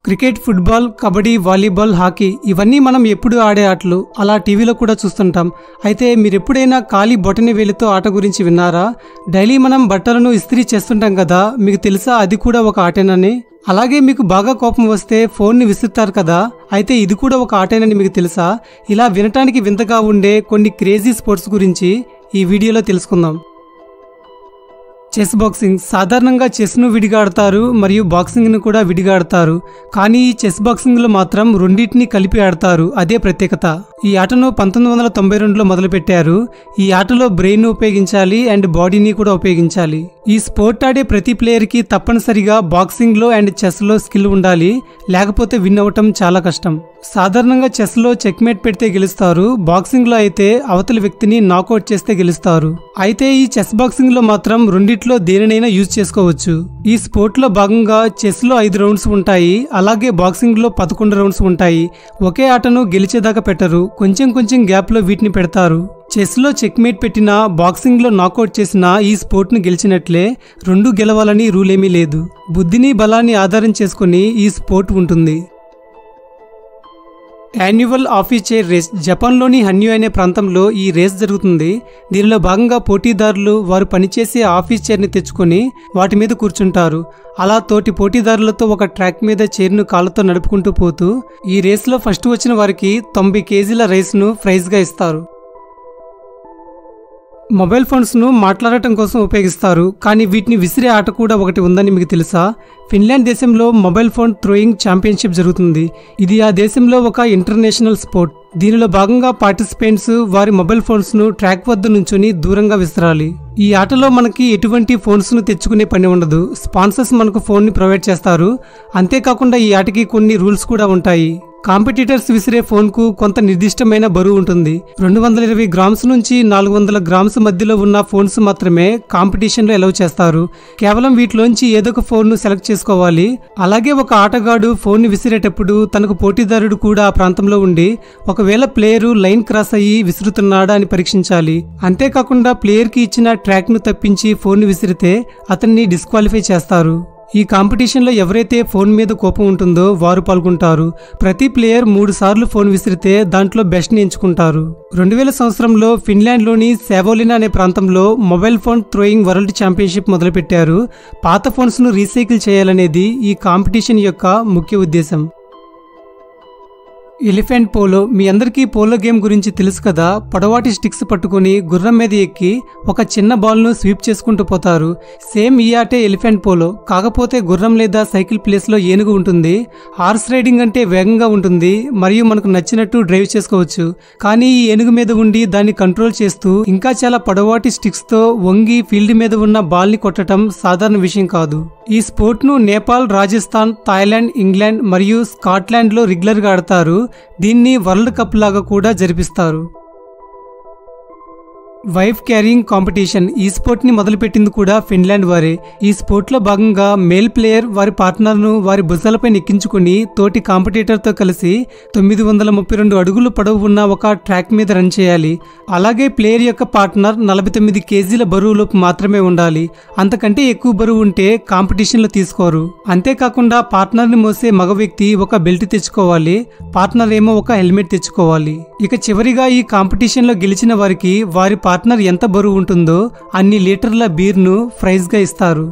cricket football kabaddi volleyball hockey ఇవన్నీ మనం ఎప్పుడు ఆడే ఆటలు అలా టీవీలో కూడా చూస్తుంటాం అయితే మీరు ఎప్పుడైనా ఖాళీ బొటని వేలితో ఆట గురించి విన్నారా డైలీ మనం బట్టలను ఇస్త్రీ చేస్తుంటాం కదా మీకు తెలుసా అది కూడా ఒక ఆటేనని అలాగే మీకు బాగా కోపం వస్తే ఫోన్ని విసురుతారు కదా అయితే ఇది కూడా ఒక ఆటేనని మీకు తెలుసా ఇలా వినటానికి వింతగా ఉండే కొన్ని క్రేజీ స్పోర్ట్స్ గురించి ఈ వీడియోలో తెలుసుకుందాం చెస్ బాక్సింగ్ సాధారణంగా చెస్ను విడిగా ఆడతారు మరియు బాక్సింగ్ను కూడా విడిగా ఆడతారు కానీ ఈ చెస్ బాక్సింగ్లో మాత్రం రెండింటిని కలిపి ఆడతారు అదే ప్రత్యేకత ఈ ఆటను పంతొమ్మిది వందల తొంభై రెండులో మొదలుపెట్టారు ఈ ఆటలో బ్రెయిన్ ఉపయోగించాలి అండ్ బాడీని కూడా ఉపయోగించాలి ఈ స్పోర్ట్ ఆడే ప్రతి ప్లేయర్కి తప్పనిసరిగా బాక్సింగ్లో అండ్ చెస్లో స్కిల్ ఉండాలి లేకపోతే విన్ అవ్వటం చాలా కష్టం సాధారణంగా చెస్లో చెక్మేట్ పెడితే గెలుస్తారు బాక్సింగ్లో అయితే అవతలి వ్యక్తిని నాకౌట్ చేస్తే గెలుస్తారు అయితే ఈ చెస్ బాక్సింగ్లో మాత్రం రెండిట్లో దేనినైనా యూజ్ చేసుకోవచ్చు ఈ స్పోర్ట్లో భాగంగా చెస్లో ఐదు రౌండ్స్ ఉంటాయి అలాగే బాక్సింగ్లో పదకొండు రౌండ్స్ ఉంటాయి ఒకే ఆటను గెలిచేదాకా పెట్టరు కొంచెం కొంచెం గ్యాప్లో వీటిని పెడతారు చెస్లో చెక్మేట్ పెట్టిన బాక్సింగ్లో నాకౌట్ చేసిన ఈ స్పోర్ట్ను గెలిచినట్లే రెండు గెలవాలని రూల్ ఏమీ లేదు బుద్ధిని బలాన్ని ఆధారం చేసుకుని ఈ స్పోర్ట్ ఉంటుంది యాన్యువల్ ఆఫీస్ చైర్ రేస్ జపాన్లోని హన్యూ అనే ప్రాంతంలో ఈ రేస్ జరుగుతుంది దీనిలో భాగంగా పోటీదారులు వారు పనిచేసే ఆఫీస్ చైర్ని తెచ్చుకొని వాటి మీద కూర్చుంటారు అలా తోటి పోటీదారులతో ఒక ట్రాక్ మీద చైర్ను కాళ్ళతో నడుపుకుంటూ పోతూ ఈ రేస్లో ఫస్ట్ వచ్చిన వారికి తొంభై కేజీల రైస్ను ప్రైజ్గా ఇస్తారు మొబైల్ ఫోన్స్ను మాట్లాడటం కోసం ఉపయోగిస్తారు కానీ వీటిని విసిరే ఆట కూడా ఒకటి ఉందని మీకు తెలుసా ఫిన్లాండ్ దేశంలో మొబైల్ ఫోన్ థ్రోయింగ్ ఛాంపియన్షిప్ జరుగుతుంది ఇది ఆ దేశంలో ఒక ఇంటర్నేషనల్ స్పోర్ట్ దీనిలో భాగంగా పార్టిసిపెంట్స్ వారి మొబైల్ ఫోన్స్ను ట్రాక్ వద్ద నుంచుని దూరంగా విసరాలి ఈ ఆటలో మనకి ఎటువంటి ఫోన్స్ను తెచ్చుకునే పని ఉండదు స్పాన్సర్స్ మనకు ఫోన్ని ప్రొవైడ్ చేస్తారు అంతేకాకుండా ఈ ఆటకి కొన్ని రూల్స్ కూడా ఉంటాయి కాంపిటీటర్స్ విసిరే ఫోన్కు కొంత నిర్దిష్టమైన బరువు ఉంటుంది రెండు వందల ఇరవై గ్రామ్స్ నుంచి నాలుగు వందల గ్రామ్స్ మధ్యలో ఉన్న ఫోన్స్ మాత్రమే కాంపిటీషన్లో ఎలవ్ చేస్తారు కేవలం వీటిలోంచి ఏదో ఒక ఫోన్ను సెలెక్ట్ చేసుకోవాలి అలాగే ఒక ఆటగాడు ఫోన్ని విసిరేటప్పుడు తనకు పోటీదారుడు కూడా ఆ ప్రాంతంలో ఉండి ఒకవేళ ప్లేయరు లైన్ క్రాస్ అయ్యి విసురుతున్నాడా అని పరీక్షించాలి అంతేకాకుండా ప్లేయర్కి ఇచ్చిన ట్రాక్ను తప్పించి ఫోన్ విసిరితే అతన్ని డిస్క్వాలిఫై చేస్తారు ఈ కాంపిటీషన్లో ఎవరైతే ఫోన్ మీద కోపం ఉంటుందో వారు పాల్గొంటారు ప్రతి ప్లేయర్ మూడు సార్లు ఫోన్ విసిరితే దాంట్లో బెస్ట్ని ఎంచుకుంటారు రెండు వేల సంవత్సరంలో ఫిన్లాండ్లోని సేవోలినా అనే ప్రాంతంలో mobile phone throwing world championship మొదలుపెట్టారు పాత ఫోన్స్ను రీసైకిల్ చేయాలనేది ఈ కాంపిటీషన్ యొక్క ముఖ్య ఉద్దేశం ఎలిఫెంట్ పోలో మీ అందరికీ పోలో గేమ్ గురించి తెలుసు కదా పొడవాటి స్టిక్స్ పట్టుకుని గుర్రం మీద ఎక్కి ఒక చిన్న బాల్ను స్వీప్ చేసుకుంటూ పోతారు సేమ్ ఈ ఆటే ఎలిఫెంట్ పోలో కాకపోతే గుర్రం లేదా సైకిల్ ప్లేస్లో ఏనుగు ఉంటుంది హార్స్ రైడింగ్ అంటే వేగంగా ఉంటుంది మరియు మనకు నచ్చినట్టు డ్రైవ్ చేసుకోవచ్చు కానీ ఈ ఏనుగు మీద ఉండి దాన్ని కంట్రోల్ చేస్తూ ఇంకా చాలా పొడవాటి స్టిక్స్తో వంగి ఫీల్డ్ మీద ఉన్న బాల్ని కొట్టడం సాధారణ విషయం కాదు ఈ స్పోర్ట్ను నేపాల్ రాజస్థాన్ థాయిలాండ్ ఇంగ్లాండ్ మరియు స్కాట్లాండ్లో రెగ్యులర్గా ఆడతారు దీన్ని వరల్డ్ కప్ లాగా కూడా జరిపిస్తారు వైఫ్ క్యారింగ్ కాంపిటీషన్ ఈ స్పోర్ట్ ని మొదలుపెట్టింది కూడా ఫిన్లాండ్ వారే ఈ స్పోర్ట్ లో భాగంగా మేల్ ప్లేయర్ వారి పార్ట్నర్ ను వారి భుజాలపై నెక్కించుకుని తోటి కాంపిటీటర్ తో కలిసి తొమ్మిది వందల ముప్పై రెండు అడుగులు పొడవు ఉన్న ఒక ట్రాక్ మీద రన్ చేయాలి అలాగే ప్లేయర్ యొక్క పార్ట్నర్ నలభై తొమ్మిది కేజీల బరువులోపు మాత్రమే ఉండాలి అంతకంటే ఎక్కువ బరువు ఉంటే కాంపిటీషన్ లో తీసుకోరు అంతేకాకుండా పార్ట్నర్ ని మోసే మగ వ్యక్తి ఒక బెల్ట్ తెచ్చుకోవాలి పార్ట్నర్ ఏమో ఒక హెల్మెట్ తెచ్చుకోవాలి ఇక చివరిగా ఈ కాంపిటీషన్ లో గెలిచిన వారికి వారి పార్ట్నర్ ఎంత బరువు ఉంటుందో అన్ని లీటర్ల బీర్ను ప్రైజ్గా ఇస్తారు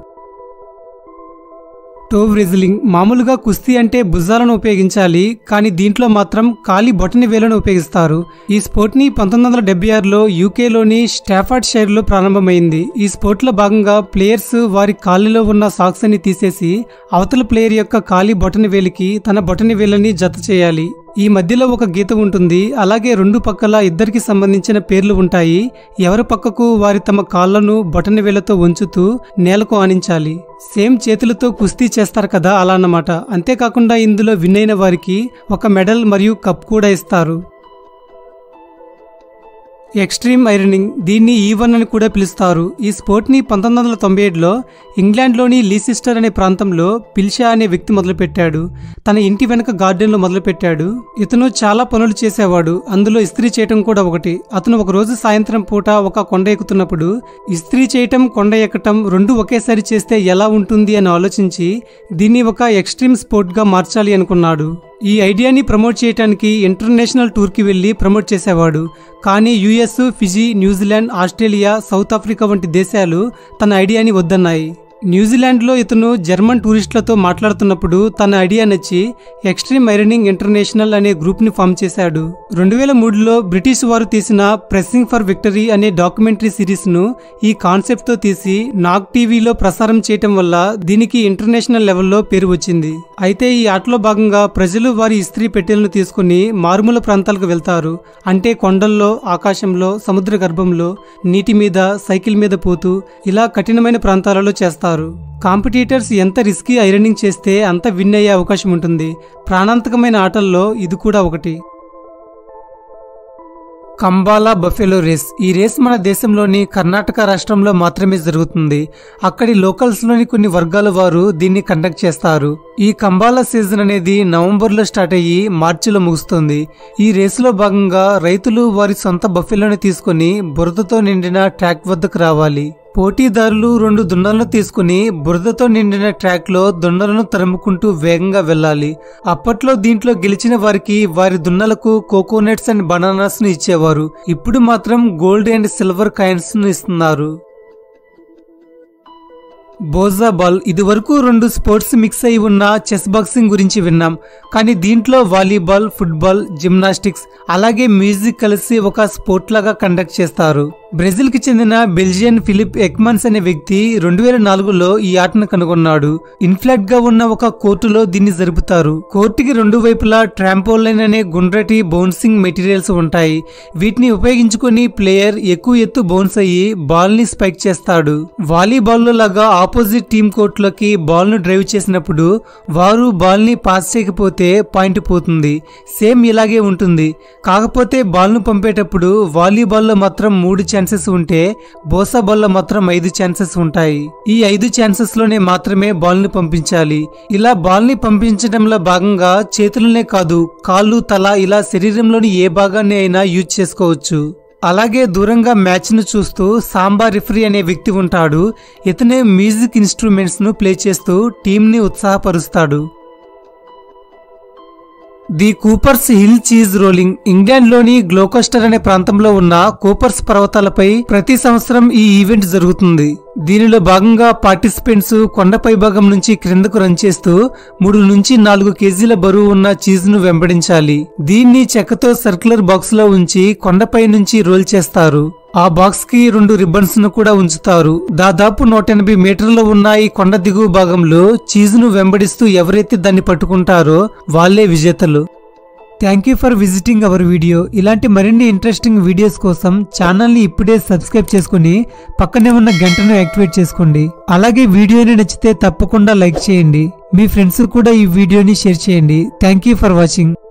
టోవ్ రెజ్లింగ్ మామూలుగా కుస్తీ అంటే భుజాలను ఉపయోగించాలి కానీ దీంట్లో మాత్రం ఖాళీ బొటని వేలను ఉపయోగిస్తారు ఈ స్పోర్ట్ ని పంతొమ్మిది వందల డెబ్బై ఆరులో యూకేలోని స్టాఫర్డ్ షైర్ లో ప్రారంభమైంది ఈ స్పోర్ట్ లో భాగంగా ప్లేయర్స్ వారి కాళ్ళలో ఉన్న సాక్స్ ని తీసేసి అవతల ప్లేయర్ యొక్క ఖాళీ బొటని వేలికి తన బొటని వేలని జత చేయాలి ఈ మధ్యలో ఒక గీత ఉంటుంది అలాగే రెండు పక్కల ఇద్దరికి సంబంధించిన పేర్లు ఉంటాయి ఎవరి పక్కకు వారి తమ కాళ్లను బొటన వేలతో ఉంచుతూ నేలకు ఆనించాలి సేమ్ చేతులతో కుస్తీ చేస్తారు కదా అలా అన్నమాట అంతేకాకుండా ఇందులో విన్ అయిన వారికి ఒక మెడల్ మరియు కప్ కూడా ఇస్తారు ఎక్స్ట్రీమ్ ఐరనింగ్ దీన్ని ఈవన్ అని కూడా పిలుస్తారు ఈ స్పోర్ట్ ని పంతొమ్మిది వందల తొంభై ఏడులో ఇంగ్లాండ్లోని లీసిస్టర్ అనే ప్రాంతంలో పిల్షా అనే వ్యక్తి మొదలుపెట్టాడు తన ఇంటి వెనక గార్డెన్లో మొదలుపెట్టాడు ఇతను చాలా పనులు చేసేవాడు అందులో ఇస్త్రీ చేయటం కూడా ఒకటి అతను ఒక రోజు సాయంత్రం పూట ఒక కొండ ఎక్కుతున్నప్పుడు ఇస్త్రీ చేయటం కొండ ఎక్కటం రెండు ఒకేసారి చేస్తే ఎలా ఉంటుంది అని ఆలోచించి దీన్ని ఒక ఎక్స్ట్రీమ్ స్పోర్ట్గా మార్చాలి అనుకున్నాడు ఈ ఐడియాని ప్రమోట్ చేయడానికి ఇంటర్నేషనల్ టూర్కి వెళ్ళి ప్రమోట్ చేసేవాడు కానీ US Fiji New Zealand Australia South Africa వంటి దేశాలు తన ఐడియాని వద్దన్నాయి న్యూజిలాండ్లో ఇతను జర్మన్ టూరిస్టులతో మాట్లాడుతున్నప్పుడు తన ఐడియా నచ్చి ఎక్స్ట్రీమ్ ఐరనింగ్ ఇంటర్నేషనల్ అనే గ్రూప్ని ఫామ్ చేశాడు రెండు వేల మూడులో బ్రిటిష్ వారు తీసిన ప్రెస్సింగ్ ఫర్ విక్టరీ అనే డాక్యుమెంటరీ సిరీస్ను ఈ కాన్సెప్ట్తో తీసి నాగ్ టీవీలో ప్రసారం చేయటం వల్ల దీనికి ఇంటర్నేషనల్ లెవెల్లో పేరు వచ్చింది అయితే ఈ ఆటలో భాగంగా ప్రజలు వారి ఇస్త్రీ పెట్టెలను తీసుకుని మారుమూల ప్రాంతాలకు వెళ్తారు అంటే కొండల్లో ఆకాశంలో సముద్ర గర్భంలో నీటి మీద సైకిల్ మీద పోతూ ఇలా కఠినమైన ప్రాంతాలలో చేస్తారు కాంపిటీటర్స్ ఎంత రిస్కీ ఐరనింగ్ చేస్తే అంత విన్ అయ్యే అవకాశం ఉంటుంది ప్రాణాంతకమైన ఆటల్లో ఇది కూడా ఒకటి కంబాలా బఫెలో రేస్ ఈ రేస్ మన దేశంలోని కర్ణాటక రాష్ట్రంలో మాత్రమే జరుగుతుంది అక్కడి లోకల్స్లోని కొన్ని వర్గాల వారు దీన్ని కండక్ట్ చేస్తారు ఈ కంబాలా సీజన్ అనేది నవంబర్లో స్టార్ట్ అయ్యి మార్చిలో ముగుస్తుంది ఈ రేసులో భాగంగా రైతులు వారి సొంత బఫెలోని తీసుకొని బురదతో నిండిన ట్రాక్ వద్దకు రావాలి పోటీదారులు రెండు దుండలను తీసుకుని బురదతో నిండిన ట్రాక్ లో దుండలను తరుముకుంటూ వేగంగా వెళ్ళాలి అప్పట్లో దీంట్లో గెలిచిన వారికి వారి దున్నలకు కోకోనట్స్ అండ్ బనానాస్ ను ఇచ్చేవారు ఇప్పుడు మాత్రం గోల్డ్ అండ్ సిల్వర్ కాయిన్స్ ను ఇస్తున్నారు బోజా బాల్ ఇది వరకు రెండు స్పోర్ట్స్ మిక్స్ అయి ఉన్న చెస్ బాక్సింగ్ గురించి విన్నాం కానీ దీంట్లో వాలీబాల్ ఫుట్బాల్ జిమ్నాస్టిక్స్ అలాగే మ్యూజిక్ కలిసి ఒక స్పోర్ట్ లాగా కండక్ట్ చేస్తారు బ్రెజిల్ కి చెందిన బెల్జియన్ ఫిలిప్ ఎక్మన్స్ అనే వ్యక్తి రెండు వేల నాలుగులో ఈ ఆటను కనుగొన్నాడు ఇన్ఫ్లాట్ గా ఉన్న ఒక కోర్టులో దీన్ని జరుపుతారు కోర్టుకి రెండు వైపులా ట్రాంపోలైన్ అనే గుండ్రటి బౌన్సింగ్ మెటీరియల్స్ ఉంటాయి వీటిని ఉపయోగించుకొని ప్లేయర్ ఎక్కువ ఎత్తు బౌన్స్ అయ్యి బాల్ ని స్పైక్ చేస్తాడు వాలీబాల్ లో లాగా ఆపోజిట్ టీమ్ కోర్టులోకి బాల్ ను డ్రైవ్ చేసినప్పుడు వారు బాల్ ని పాస్ చేయకపోతే పాయింట్ పోతుంది సేమ్ ఇలాగే ఉంటుంది కాకపోతే బాల్ ను పంపేటప్పుడు వాలీబాల్ లో మాత్రం మూడు ఛాన్సెస్ ఉంటే బోసా బాల్ లో మాత్రం ఐదు ఛాన్సెస్ ఉంటాయి ఈ ఐదు ఛాన్సెస్ లోనే మాత్రమే బాల్ ని పంపించాలి ఇలా బాల్ ని పంపించడంలో భాగంగా చేతులనే కాదు కాళ్ళు తల ఇలా శరీరంలోని ఏ భాగాన్ని అయినా యూజ్ చేసుకోవచ్చు అలాగే దూరంగా మ్యాచ్ ను చూస్తూ సాంబా రిఫరీ అనే వ్యక్తి ఉంటాడు ఇతనే మ్యూజిక్ ఇన్స్ట్రుమెంట్స్ ను ప్లే చేస్తూ టీం ని ఉత్సాహపరుస్తాడు the Coopers hill cheese rolling England లోని గ్లోకోస్టర్ అనే ప్రాంతంలో ఉన్న కూపర్స్ పర్వతాలపై ప్రతి సంవత్సరం ఈ ఈవెంట్ జరుగుతుంది దీనిలో భాగంగా పార్టిసిపెంట్స్ కొండపై భాగం నుంచి క్రిందకు రన్ చేస్తూ మూడు నుంచి నాలుగు కేజీల బరువు ఉన్న చీజ్ ను వెంబడించాలి దీన్ని చెక్కతో సర్క్యులర్ బాక్స్ లో ఉంచి కొండపై నుంచి రోల్ చేస్తారు ఆ బాక్స్ కి రెండు రిబ్బన్స్ ను కూడా ఉంచుతారు దాదాపు నూట ఎనభై మీటర్ల ఉన్న ఈ కొండ దిగువ భాగంలో చీజ్ ను వెంబడిస్తూ ఎవరైతే దాన్ని పట్టుకుంటారో వాళ్ళే విజేతలు thank you for visiting our video ఇలాంటి మరిన్ని ఇంట్రెస్టింగ్ వీడియోస్ కోసం ఛానల్ని ఇప్పుడే సబ్స్క్రైబ్ చేసుకుని పక్కనే ఉన్న గంటను యాక్టివేట్ చేసుకోండి అలాగే వీడియోని నచ్చితే తప్పకుండా లైక్ చేయండి మీ ఫ్రెండ్స్ కూడా ఈ వీడియోని షేర్ చేయండి థ్యాంక్ యూ ఫర్ వాచింగ్